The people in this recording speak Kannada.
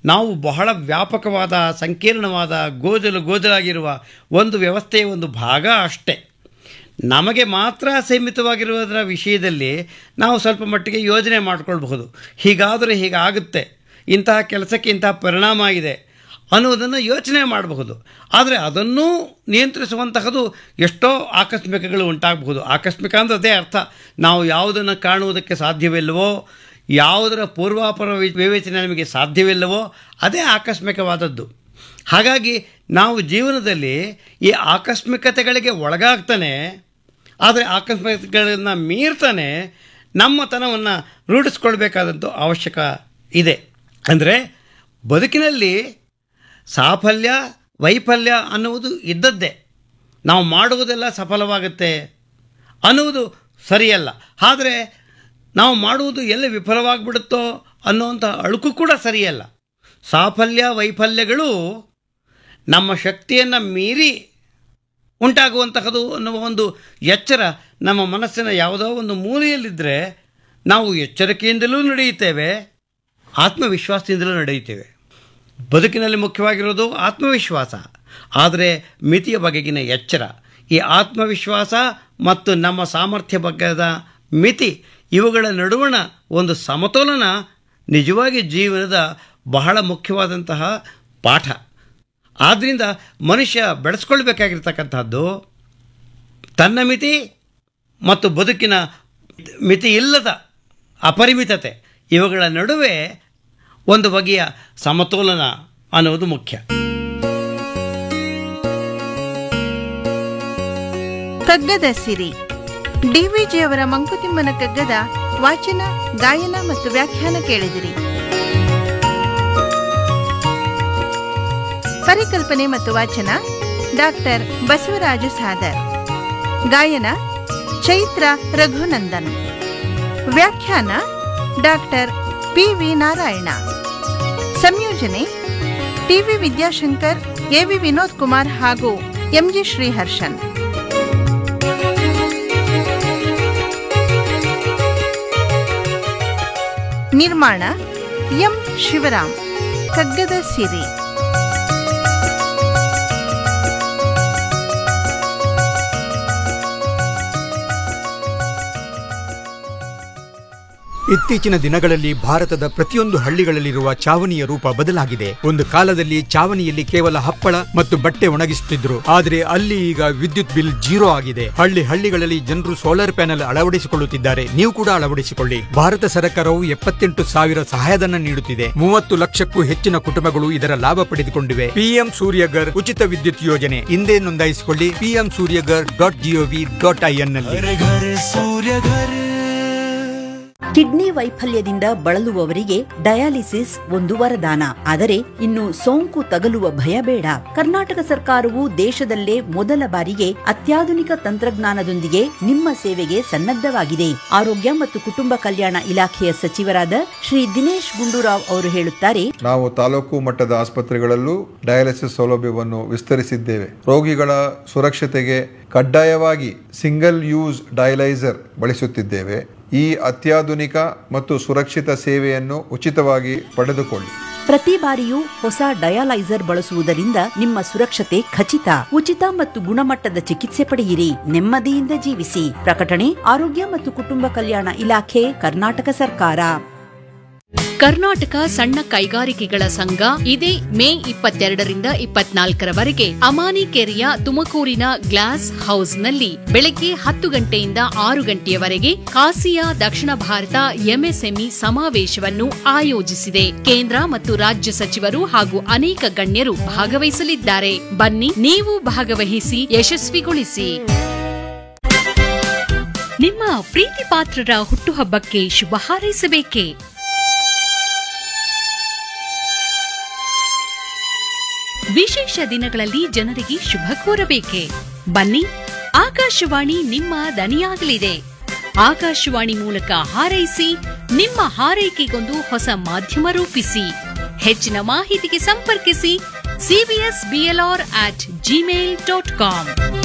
ನಾವು ಬಹಳ ವ್ಯಾಪಕವಾದ ಸಂಕೀರ್ಣವಾದ ಗೋಜಲು ಗೋಜಲಾಗಿರುವ ಒಂದು ವ್ಯವಸ್ಥೆಯ ಒಂದು ಭಾಗ ಅಷ್ಟೇ ನಮಗೆ ಮಾತ್ರ ಸೀಮಿತವಾಗಿರುವುದರ ವಿಷಯದಲ್ಲಿ ನಾವು ಸ್ವಲ್ಪ ಮಟ್ಟಿಗೆ ಯೋಜನೆ ಮಾಡಿಕೊಳ್ಬಹುದು ಹೀಗಾದರೆ ಹೀಗಾಗುತ್ತೆ ಇಂತಹ ಕೆಲಸಕ್ಕೆ ಇಂತಹ ಪರಿಣಾಮ ಇದೆ ಅನ್ನೋದನ್ನು ಯೋಚನೆ ಮಾಡಬಹುದು ಆದರೆ ಅದನ್ನೂ ನಿಯಂತ್ರಿಸುವಂತಹದ್ದು ಎಷ್ಟೋ ಆಕಸ್ಮಿಕಗಳು ಉಂಟಾಗಬಹುದು ಆಕಸ್ಮಿಕ ಅಂದರೆ ಅದೇ ಅರ್ಥ ನಾವು ಯಾವುದನ್ನು ಕಾಣುವುದಕ್ಕೆ ಸಾಧ್ಯವಿಲ್ಲವೋ ಯಾವುದರ ಪೂರ್ವಾಪರ ವಿ- ವಿವೇಚನೆ ನಮಗೆ ಸಾಧ್ಯವಿಲ್ಲವೋ ಅದೇ ಆಕಸ್ಮಿಕವಾದದ್ದು ಹಾಗಾಗಿ ನಾವು ಜೀವನದಲ್ಲಿ ಈ ಆಕಸ್ಮಿಕತೆಗಳಿಗೆ ಒಳಗಾಗ್ತಾನೆ ಆದರೆ ಆಕಸ್ಮಿಕತೆಗಳನ್ನು ಮೀರ್ತಾನೆ ನಮ್ಮತನವನ್ನು ರೂಢಿಸ್ಕೊಳ್ಬೇಕಾದದ್ದು ಅವಶ್ಯಕ ಇದೆ ಅಂದರೆ ಬದುಕಿನಲ್ಲಿ ಸಾಫಲ್ಯ ವೈಫಲ್ಯ ಅನ್ನುವುದು ಇದ್ದದ್ದೇ ನಾವು ಮಾಡುವುದೆಲ್ಲ ಸಫಲವಾಗುತ್ತೆ ಅನ್ನುವುದು ಸರಿಯಲ್ಲ ಆದರೆ ನಾವು ಮಾಡುವುದು ಎಲ್ಲಿ ವಿಫಲವಾಗಿಬಿಡುತ್ತೋ ಅನ್ನುವಂಥ ಅಳುಕು ಕೂಡ ಸರಿಯಲ್ಲ ಸಾಫಲ್ಯ ವೈಫಲ್ಯಗಳು ನಮ್ಮ ಶಕ್ತಿಯನ್ನು ಮೀರಿ ಉಂಟಾಗುವಂತಹದ್ದು ಅನ್ನುವ ಒಂದು ಎಚ್ಚರ ನಮ್ಮ ಮನಸ್ಸಿನ ಯಾವುದೋ ಒಂದು ಮೂಲೆಯಲ್ಲಿದ್ದರೆ ನಾವು ಎಚ್ಚರಿಕೆಯಿಂದಲೂ ನಡೆಯುತ್ತೇವೆ ಆತ್ಮವಿಶ್ವಾಸದಿಂದಲೂ ನಡೆಯುತ್ತೇವೆ ಬದುಕಿನಲ್ಲಿ ಮುಖ್ಯವಾಗಿರೋದು ಆತ್ಮವಿಶ್ವಾಸ ಆದರೆ ಮಿತಿಯ ಬಗೆಗಿನ ಎಚ್ಚರ ಈ ಆತ್ಮವಿಶ್ವಾಸ ಮತ್ತು ನಮ್ಮ ಸಾಮರ್ಥ್ಯ ಬಗ್ಗದ ಮಿತಿ ಇವುಗಳ ನಡುವಣ ಒಂದು ಸಮತೋಲನ ನಿಜವಾಗಿ ಜೀವನದ ಬಹಳ ಮುಖ್ಯವಾದಂತಹ ಪಾಠ ಆದ್ದರಿಂದ ಮನುಷ್ಯ ಬೆಳೆಸ್ಕೊಳ್ಬೇಕಾಗಿರ್ತಕ್ಕಂಥದ್ದು ತನ್ನ ಮಿತಿ ಮತ್ತು ಬದುಕಿನ ಮಿತಿ ಇಲ್ಲದ ಅಪರಿಮಿತತೆ ಇವುಗಳ ನಡುವೆ ಒಂದು ಬಗೆಯ ಸಮತೋಲನ ಅನ್ನುವುದು ಮುಖ್ಯ ಕಗ್ಗದ ಸಿರಿ ಡಿವಿಜಿಯವರ ಮಂಕುತಿಮ್ಮನ ಕಗ್ಗದ ವಾಚನ ಗಾಯನ ಮತ್ತು ವ್ಯಾಖ್ಯಾನ ಕೇಳಿದಿರಿ ಪರಿಕಲ್ಪನೆ ಮತ್ತು ವಾಚನ ಡಾಕ್ಟರ್ ಬಸವರಾಜ ಸಾದರ್ ಗಾಯನ ಚೈತ್ರ ರಘುನಂದನ್ ವ್ಯಾಖ್ಯಾನ ಡಾಕ್ಟರ್ ಪಿ ವಿ ನಾರಾಯಣ ಸಂಯೋಜನೆ ಟಿವಿ ವಿದ್ಯಾಶಂಕರ್ ಎವಿ ವಿನೋದ್ ಕುಮಾರ್ ಹಾಗೂ ಎಂಜಿ ಶ್ರೀಹರ್ಷನ್ ನಿರ್ಮಾಣ ಎಂ ಶಿವರಾಮ್ ಕಗ್ಗದ ಸಿರಿ ಇತ್ತೀಚಿನ ದಿನಗಳಲ್ಲಿ ಭಾರತದ ಪ್ರತಿಯೊಂದು ಹಳ್ಳಿಗಳಲ್ಲಿರುವ ಚಾವಣಿಯ ರೂಪ ಬದಲಾಗಿದೆ ಒಂದು ಕಾಲದಲ್ಲಿ ಚಾವಣಿಯಲ್ಲಿ ಕೇವಲ ಹಪ್ಪಳ ಮತ್ತು ಬಟ್ಟೆ ಒಣಗಿಸುತ್ತಿದ್ರು ಆದರೆ ಅಲ್ಲಿ ಈಗ ವಿದ್ಯುತ್ ಬಿಲ್ ಜೀರೋ ಆಗಿದೆ ಹಳ್ಳಿ ಹಳ್ಳಿಗಳಲ್ಲಿ ಜನರು ಸೋಲಾರ್ ಪ್ಯಾನೆಲ್ ಅಳವಡಿಸಿಕೊಳ್ಳುತ್ತಿದ್ದಾರೆ ನೀವು ಕೂಡ ಅಳವಡಿಸಿಕೊಳ್ಳಿ ಭಾರತ ಸರ್ಕಾರವು ಎಪ್ಪತ್ತೆಂಟು ಸಾವಿರ ಸಹಾಯಧನ ನೀಡುತ್ತಿದೆ ಮೂವತ್ತು ಲಕ್ಷಕ್ಕೂ ಹೆಚ್ಚಿನ ಕುಟುಂಬಗಳು ಇದರ ಲಾಭ ಪಡೆದುಕೊಂಡಿವೆ ಪಿಎಂ ಸೂರ್ಯಗರ್ ಉಚಿತ ವಿದ್ಯುತ್ ಯೋಜನೆ ಹಿಂದೆ ನೋಂದಾಯಿಸಿಕೊಳ್ಳಿ PM Suryaghar dot GOV dot IN ನಲ್ಲಿ ಕಿಡ್ನಿ ವೈಫಲ್ಯದಿಂದ ಬಳಲುವವರಿಗೆ ಡಯಾಲಿಸಿಸ್ ಒಂದು ವರದಾನ ಆದರೆ ಇನ್ನು ಸೋಂಕು ತಗಲುವ ಭಯ ಬೇಡ ಕರ್ನಾಟಕ ಸರ್ಕಾರವು ದೇಶದಲ್ಲೇ ಮೊದಲ ಬಾರಿಗೆ ಅತ್ಯಾಧುನಿಕ ತಂತ್ರಜ್ಞಾನದೊಂದಿಗೆ ನಿಮ್ಮ ಸೇವೆಗೆ ಸನ್ನದ್ಧವಾಗಿದೆ ಆರೋಗ್ಯ ಮತ್ತು ಕುಟುಂಬ ಕಲ್ಯಾಣ ಇಲಾಖೆಯ ಸಚಿವರಾದ ಶ್ರೀ ದಿನೇಶ್ ಗುಂಡೂರಾವ್ ಅವರು ಹೇಳುತ್ತಾರೆ ನಾವು ತಾಲೂಕು ಮಟ್ಟದ ಆಸ್ಪತ್ರೆಗಳಲ್ಲೂ ಡಯಾಲಿಸಿಸ್ ಸೌಲಭ್ಯವನ್ನು ವಿಸ್ತರಿಸಿದ್ದೇವೆ ರೋಗಿಗಳ ಸುರಕ್ಷತೆಗೆ ಕಡ್ಡಾಯವಾಗಿ ಸಿಂಗಲ್ ಯೂಸ್ ಡಯಲೈಸರ್ ಬಳಸುತ್ತಿದ್ದೇವೆ ಈ ಅತ್ಯಾಧುನಿಕ ಮತ್ತು ಸುರಕ್ಷಿತ ಸೇವೆಯನ್ನು ಉಚಿತವಾಗಿ ಪಡೆದುಕೊಳ್ಳಿ ಪ್ರತಿ ಬಾರಿಯೂ ಹೊಸ ಡಯಾಲೈಸರ್ ಬಳಸುವುದರಿಂದ ನಿಮ್ಮ ಸುರಕ್ಷತೆ ಖಚಿತ ಉಚಿತ ಮತ್ತು ಗುಣಮಟ್ಟದ ಚಿಕಿತ್ಸೆ ಪಡೆಯಿರಿ ನೆಮ್ಮದಿಯಿಂದ ಜೀವಿಸಿ ಪ್ರಕಟಣೆ ಆರೋಗ್ಯ ಮತ್ತು ಕುಟುಂಬ ಕಲ್ಯಾಣ ಇಲಾಖೆ ಕರ್ನಾಟಕ ಸರ್ಕಾರ ಕರ್ನಾಟಕ ಸಣ್ಣ ಕೈಗಾರಿಕೆಗಳ ಸಂಘ ಇದೇ ಮೇ ಇಪ್ಪತ್ತೆರಡರಿಂದ ಇಪ್ಪತ್ನಾಲ್ಕರವರೆಗೆ ಅಮಾನಿಕೆರೆಯ ತುಮಕೂರಿನ ಗ್ಲಾಸ್ ಹೌಸ್ನಲ್ಲಿ ಬೆಳಗ್ಗೆ ಹತ್ತು ಗಂಟೆಯಿಂದ ಆರು ಗಂಟೆಯವರೆಗೆ ಕಾಸಿಯಾ ದಕ್ಷಿಣ ಭಾರತ ಎಂಎಸ್ಎಂಇ ಸಮಾವೇಶವನ್ನು ಆಯೋಜಿಸಿದೆ ಕೇಂದ್ರ ಮತ್ತು ರಾಜ್ಯ ಸಚಿವರು ಹಾಗೂ ಅನೇಕ ಗಣ್ಯರು ಭಾಗವಹಿಸಲಿದ್ದಾರೆ ಬನ್ನಿ ನೀವು ಭಾಗವಹಿಸಿ ಯಶಸ್ವಿಗೊಳಿಸಿ ನಿಮ್ಮ ಪ್ರೀತಿ ಪಾತ್ರರ ಹುಟ್ಟುಹಬ್ಬಕ್ಕೆ ಶುಭ ಹಾರೈಸಬೇಕೇ ವಿಶೇಷ ದಿನಗಳಲ್ಲಿ ಜನರಿಗೆ ಶುಭ ಕೋರಬೇಕೆ ಬನ್ನಿ ಆಕಾಶವಾಣಿ ನಿಮ್ಮ ದನಿಯಾಗಲಿದೆ ಆಕಾಶವಾಣಿ ಮೂಲಕ ಹಾರೈಸಿ ನಿಮ್ಮ ಹಾರೈಕೆಗೊಂದು ಹೊಸ ಮಾಧ್ಯಮ ರೂಪಿಸಿ ಹೆಚ್ಚಿನ ಮಾಹಿತಿಗೆ ಸಂಪರ್ಕಿಸಿ CBS BLR at Gmail dot com